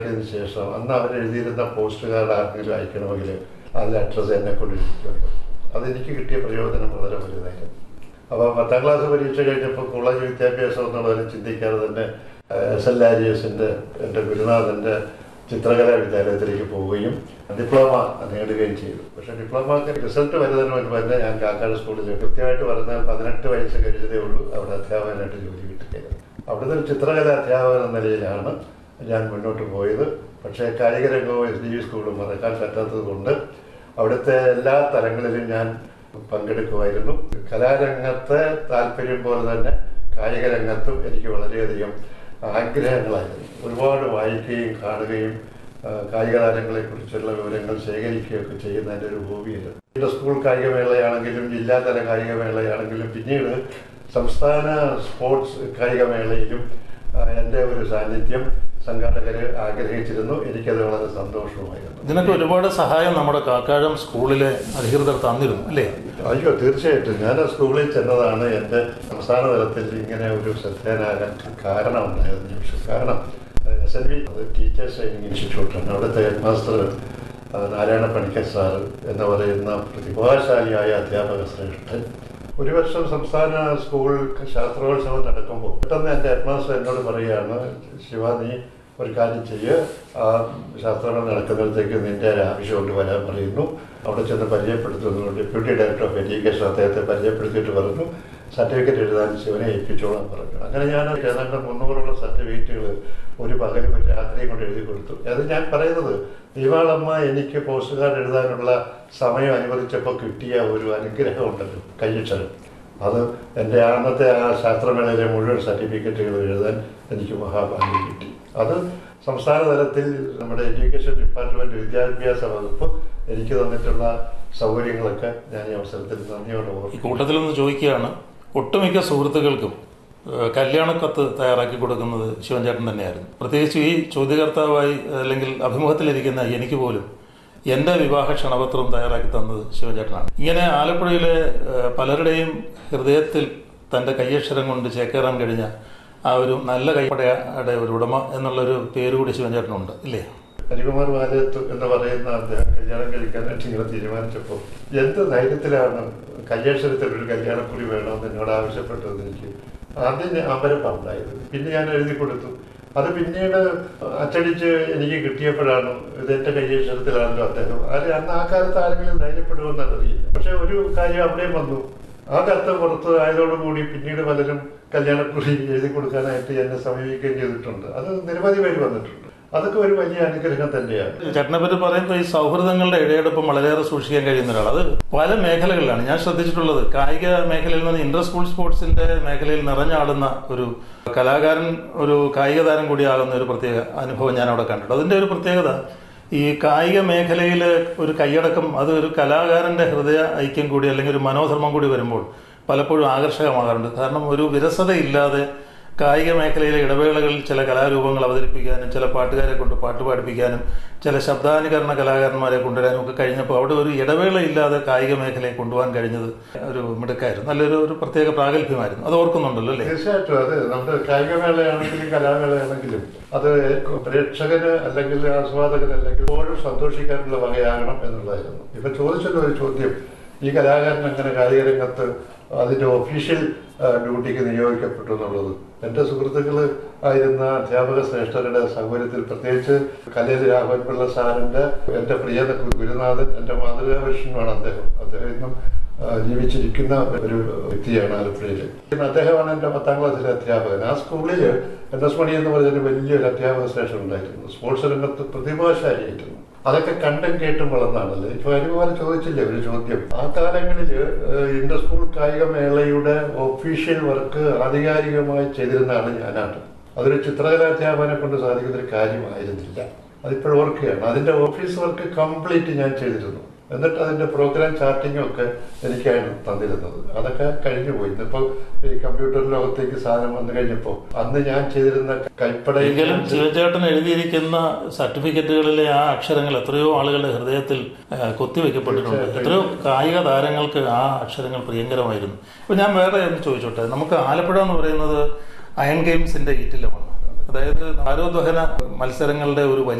അതിന് ശേഷം അന്ന് അവർ എഴുതിയിരുന്ന പോസ്റ്റ് കാർഡ് ആർക്കെങ്കിലും അയക്കണമെങ്കിൽ അതിൽ അഡ്രസ്സ് എന്നെ കൊണ്ടിരിക്കുമല്ലോ അതെനിക്ക് കിട്ടിയ പ്രയോജനം വളരെ വലുതായിരുന്നു അപ്പോൾ പത്താം ക്ലാസ് പരീക്ഷ കഴിഞ്ഞപ്പോൾ കോളേജ് വിദ്യാഭ്യാസം എന്നുള്ളതിനെ ചിന്തിക്കാതെ തന്നെ എസ് എൽ ആരിയസിൻ്റെ എൻ്റെ ഗുരുനാഥൻ്റെ ചിത്രകലാ വിദ്യാലയത്തിലേക്ക് പോവുകയും ഡിപ്ലോമ നേടുകയും ചെയ്തു പക്ഷേ ഡിപ്ലോമക്ക് റിസൾട്ട് വരുന്നതിന് മുൻപ് തന്നെ ഞാൻ കാക്കാട് സ്കൂളിൽ കൃത്യമായിട്ട് പറഞ്ഞാൽ പതിനെട്ട് വയസ്സ് കഴിഞ്ഞതേ ഉള്ളൂ അവിടെ അധ്യാപകനായിട്ട് ജോലി കിട്ടുകയായിരുന്നു അവിടുത്തെ ഒരു ചിത്രകല അധ്യാപകൻ എന്ന നിലയിലാണ് ഞാൻ മുന്നോട്ട് പോയത് പക്ഷേ കായിക രംഗവും എസ് ഡി വി സ്കൂളും മറക്കാൻ പറ്റാത്തത് കൊണ്ട് അവിടുത്തെ എല്ലാ തലങ്ങളിലും ഞാൻ പങ്കെടുക്കുമായിരുന്നു കലാരംഗത്തെ താല്പര്യം പോലെ തന്നെ കായിക രംഗത്തും എനിക്ക് വളരെയധികം ആഗ്രഹങ്ങളായിരുന്നു ഒരുപാട് വായിക്കുകയും കാണുകയും ആ, കായിക താരങ്ങളെക്കുറിച്ചുള്ള വിവരങ്ങൾ ശേഖരിക്കുകയൊക്കെ ചെയ്യുന്നതിൻ്റെ ഒരു ഹോബിയായിരുന്നു ഇവിടെ സ്കൂൾ കായികമേളയാണെങ്കിലും ജില്ലാതല കായികമേളയാണെങ്കിലും പിന്നീട് സംസ്ഥാന സ്പോർട്സ് കായികമേളയിലും ആ, എൻ്റെ ഒരു സാന്നിധ്യം സംഘാടകർ ആഗ്രഹിച്ചിരുന്നു എനിക്കത് വളരെ സന്തോഷവുമായിരുന്നു ഇതിനൊക്കെ ഒരുപാട് സഹായം നമ്മുടെ കാക്കാഴം സ്കൂളിലെ അധികൃതർ തന്നിരുന്നു അല്ലേ അയ്യോ തീർച്ചയായിട്ടും ഞാൻ ആ സ്കൂളിൽ ചെന്നതാണ് എൻ്റെ സംസ്ഥാന തലത്തിൽ ഇങ്ങനെ ഒരു ശ്രദ്ധേയനാകാൻ കാരണമുണ്ടായത് നിമിഷം കാരണം S N V teachers training ഇൻസ്റ്റിറ്റ്യൂട്ടാണ് അവിടുത്തെ ഹെഡ് മാസ്റ്റർ ആ, നാരായണ പണിക്കർ സാർ എന്ന് പറയുന്ന പ്രതിഭാശാലിയായ അധ്യാപക ശ്രേഷ്ഠൻ ഒരു വർഷം സംസ്ഥാന സ്കൂൾ ശാസ്ത്രോത്സവം നടക്കുമ്പോൾ പെട്ടെന്ന് എൻ്റെ ഹെഡ് മാസ്റ്റർ എന്നോട് പറയുകയാണ് ശിവ നീ ഒരു കാര്യം ചെയ്യുക ആ ശാസ്ത്രങ്ങൾ നടക്കുന്നിടത്തേക്ക് നിന്റെ ഒരു ആവശ്യം കൊണ്ട് വരാൻ പറയുന്നു അവിടെ ചെന്ന് പരിചയപ്പെടുത്തുന്നു ഡെപ്യൂട്ടി ഡയറക്ടർ ഓഫ് എഡ്യൂക്കേഷൻ അദ്ദേഹത്തെ പരിചയപ്പെടുത്തിയിട്ട് പറഞ്ഞു സർട്ടിഫിക്കറ്റ് എഴുതാൻ ശിവനെ ഏൽപ്പിച്ചോളാൻ പറഞ്ഞു അങ്ങനെ ഞാൻ ഏതാണ്ട് മുന്നൂറോളം സർട്ടിഫിക്കറ്റുകൾ ഒരു പകലും ഒരു രാത്രിയും കൊണ്ട് എഴുതി കൊടുത്തു അത് ഞാൻ പറയുന്നത് ദീപാളമ്മ എനിക്ക് പോസ്റ്റ് കാർഡ് എഴുതാനുള്ള സമയം അനുവദിച്ചപ്പോൾ കിട്ടിയ ഒരു അനുഗ്രഹം ഉണ്ടല്ലോ കയ്യക്ഷരം അത് എൻ്റെ അന്നത്തെ ആ ശാസ്ത്രമേളയിലെ മുഴുവൻ സർട്ടിഫിക്കറ്റുകൾ എഴുതാൻ എനിക്ക് മഹാഭാഗ്യം കിട്ടി അത് സംസ്ഥാന തലത്തിൽ നമ്മുടെ എഡ്യൂക്കേഷൻ ഡിപ്പാർട്ട്മെൻറ്റ് വിദ്യാഭ്യാസ വകുപ്പ് എനിക്ക് തന്നിട്ടുള്ള സൗകര്യങ്ങളൊക്കെ ഞാൻ ഈ അവസരത്തിൽ നന്ദിയോടെ ഈ ഓർക്കും കൂട്ടത്തിലൊന്ന് ചോദിക്കുകയാണ് ഒട്ടുമിക്ക സുഹൃത്തുക്കൾക്കും ഏഹ്, കല്യാണക്കത്ത് തയ്യാറാക്കി കൊടുക്കുന്നത് ശിവൻ ചേട്ടൻ തന്നെയായിരുന്നു പ്രത്യേകിച്ച് ഈ ചോദ്യകർത്താവായി അല്ലെങ്കിൽ അഭിമുഖത്തിലിരിക്കുന്ന എനിക്ക് പോലും എൻ്റെ വിവാഹ ക്ഷണപത്രം തയ്യാറാക്കി തന്നത് ശിവൻ ചേട്ടനാണ് ഇങ്ങനെ ആലപ്പുഴയിലെ ഏഹ്, പലരുടെയും ഹൃദയത്തിൽ തൻ്റെ കയ്യക്ഷരം കൊണ്ട് ചേക്കേറാൻ കഴിഞ്ഞ ആ ഒരു നല്ല കൈപ്പടയുടെ ഒരു ഉടമ എന്നുള്ളൊരു പേര് കൂടി ശിവൻ ചേട്ടനുണ്ട് ഇല്ലേ ഹരികുമാർ വാലയത്ത് എന്ന് പറയുന്ന അദ്ദേഹം കല്യാണം കഴിക്കാനായിട്ട് ഇങ്ങനെ തീരുമാനിച്ചപ്പോൾ എന്ത് ധൈര്യത്തിലാണ് കയ്യക്ഷരത്തിൽ ഒരു കല്യാണക്കുറി വേണമെന്ന് എന്നോട് ആവശ്യപ്പെട്ടത് എനിക്ക് ആദ്യം ഞാൻ അമ്പരപ്പുണ്ടായത് പിന്നെ ഞാൻ എഴുതി കൊടുത്തു അത് പിന്നീട് അച്ചടിച്ച് എനിക്ക് കിട്ടിയപ്പോഴാണ് ഇതെന്റെ കയ്യക്ഷരത്തിലാണല്ലോ അദ്ദേഹം അത് അന്ന് ആ കാലത്ത് ആരെങ്കിലും ധൈര്യപ്പെടുമെന്നാണ് അറിയില്ല പക്ഷെ ഒരു കാര്യം അവിടെയും വന്നു ആ കത്ത് പുറത്ത് ആയതോടുകൂടി പിന്നീട് പലരും കല്യാണക്കുറി എഴുതി കൊടുക്കാനായിട്ട് എന്നെ സമീപിക്കുകയും ചെയ്തിട്ടുണ്ട് അത് നിരവധി പേര് വന്നിട്ടുണ്ട് അതൊക്കെ ഒരു വലിയ അനുഗ്രഹം തന്നെയാണ് ചേട്ടനെ പറ്റി പറയുമ്പോൾ ഈ സൗഹൃദങ്ങളുടെ ഇഴയെടുപ്പം വളരെയേറെ സൂക്ഷിക്കാൻ കഴിയുന്ന ഒരാൾ അത് പല മേഖലകളിലാണ് ഞാൻ ശ്രദ്ധിച്ചിട്ടുള്ളത് കായിക മേഖലയിൽ നിന്ന് ഇന്റർ സ്കൂൾ സ്പോർട്സിന്റെ മേഖലയിൽ നിറഞ്ഞാടുന്ന ഒരു കലാകാരൻ ഒരു കായിക താരം കൂടിയാകുന്ന ഒരു പ്രത്യേക അനുഭവം ഞാൻ അവിടെ കണ്ടിട്ടുണ്ട് അതിന്റെ ഒരു പ്രത്യേകത ഈ കായിക മേഖലയിൽ ഒരു കൈയടക്കം അത് ഒരു കലാകാരന്റെ ഹൃദയ ഐക്യം കൂടി അല്ലെങ്കിൽ ഒരു മനോധർമ്മം കൂടി വരുമ്പോൾ പലപ്പോഴും ആകർഷകമാകാറുണ്ട് കാരണം ഒരു വിരസതയില്ലാതെ കായിക മേഖലയിലെ ഇടവേളകളിൽ ചില കലാരൂപങ്ങൾ അവതരിപ്പിക്കാനും ചില പാട്ടുകാരെ കൊണ്ട് പാട്ട് പാടിപ്പിക്കാനും ചില ശബ്ദാനുകരണ കലാകാരന്മാരെ കൊണ്ടുവരാനും ഒക്കെ കഴിഞ്ഞപ്പോൾ അവിടെ ഒരു ഇടവേളയില്ലാതെ കായിക മേഖലയെ കൊണ്ടുപോകാൻ കഴിഞ്ഞത് ഒരു മിടുക്കായിരുന്നു നല്ലൊരു ഒരു പ്രത്യേക പ്രാഗൽഭ്യമായിരുന്നു അത് ഓർക്കുന്നുണ്ടല്ലോ അല്ലേ തീർച്ചയായിട്ടും അത് നമ്മുടെ കായികമേളയാണെങ്കിലും കലാമേളയാണെങ്കിലും അത് പ്രേക്ഷകന് അല്ലെങ്കിൽ ആസ്വാദകന് അല്ലെങ്കിൽ എപ്പോഴും സന്തോഷിക്കാനുള്ള വകയാകണം എന്നുള്ളതായിരുന്നു ഇപ്പൊ ചോദിച്ചല്ലോ ഒരു ചോദ്യം ഈ കലാകാരൻ എങ്ങനെ കായിക രംഗത്ത് അതിന്റെ ഒഫീഷ്യൽ ആ, ഡ്യൂട്ടിക്ക് നിയോഗിക്കപ്പെട്ടു എന്നുള്ളത് എൻ്റെ സുഹൃത്തുക്കൾ ആയിരുന്ന അധ്യാപക ശ്രേഷ്ഠരുടെ സൗകര്യത്തിൽ പ്രത്യേകിച്ച് കലയിൽ രാഘവൻ പിള്ള സാറിന്റെ എൻ്റെ പ്രിയ ഗുരുനാഥൻ എൻ്റെ മാതൃകാപുരുഷനുമാണ് അദ്ദേഹം അദ്ദേഹം ഇന്നും ആ, ജീവിച്ചിരിക്കുന്ന ഒരു വ്യക്തിയാണ് ആലപ്പുഴയിൽ ഇന്ന് അദ്ദേഹമാണ് എൻ്റെ പത്താം ക്ലാസ്സിലെ അധ്യാപകൻ ആ സ്കൂളിൽ എൻ എസ് മണി എന്ന് പറഞ്ഞൊരു വലിയൊരു അധ്യാപക സ്റ്റേഷൻ ഉണ്ടായിരുന്നു സ്പോർട്സ് രംഗത്ത് പ്രതിഭാശാലിയായിരുന്നു അതൊക്കെ കണ്ടും കേട്ടും വളർന്നാണല്ലോ ഇപ്പൊ അനുപോലെ ചോദിച്ചില്ലേ ഒരു ചോദ്യം ആ കാലങ്ങളിൽ ഇന്റർ സ്കൂൾ കായിക മേളയുടെ ഒഫീഷ്യൽ വർക്ക് ആധികാരികമായി ചെയ്തിരുന്ന ആള് ഞാനാണ് അതൊരു ചിത്രകലാധ്യാപനെ കൊണ്ട് സാധിക്കുന്ന ഒരു കാര്യമായിരുന്നില്ല അതിപ്പോൾ ഓർക്കുകയാണ് അതിന്റെ ഓഫീസ് വർക്ക് കംപ്ലീറ്റ് ഞാൻ ചെയ്തിരുന്നു എന്നിട്ട് അതിന്റെ പ്രോഗ്രാം ചാർട്ടിങ്ങും ഒക്കെ എനിക്കാണ് തന്നിരുന്നത് അതൊക്കെ കഴിഞ്ഞു പോയി ഇന്നിപ്പോ ഈ കമ്പ്യൂട്ടർ ലോകത്തേക്ക് സാധനം വന്നു കഴിഞ്ഞപ്പോ അന്ന് ഞാൻ ചെയ്തിരുന്ന കൈപ്പടയിൽ എങ്കിലും ശിവചേട്ടൻ എഴുതിയിരിക്കുന്ന സർട്ടിഫിക്കറ്റുകളിലെ ആ അക്ഷരങ്ങൾ എത്രയോ ആളുകളുടെ ഹൃദയത്തിൽ ആ, കൊത്തിവെക്കപ്പെട്ടിട്ടുണ്ട് എത്രയോ കായിക താരങ്ങൾക്ക് ആ അക്ഷരങ്ങൾ പ്രിയങ്കരമായിരുന്നു ഇപ്പൊ ഞാൻ വേറെ ഒന്ന് ചോദിച്ചോട്ടെ നമുക്ക് ആലപ്പുഴ എന്ന് പറയുന്നത് അയൺ ഗെയിംസിന്റെ ഈറ്റില്ലമാണ് അതായത് ഭാരോദ്വഹന മത്സരങ്ങളുടെ ഒരു വലിയ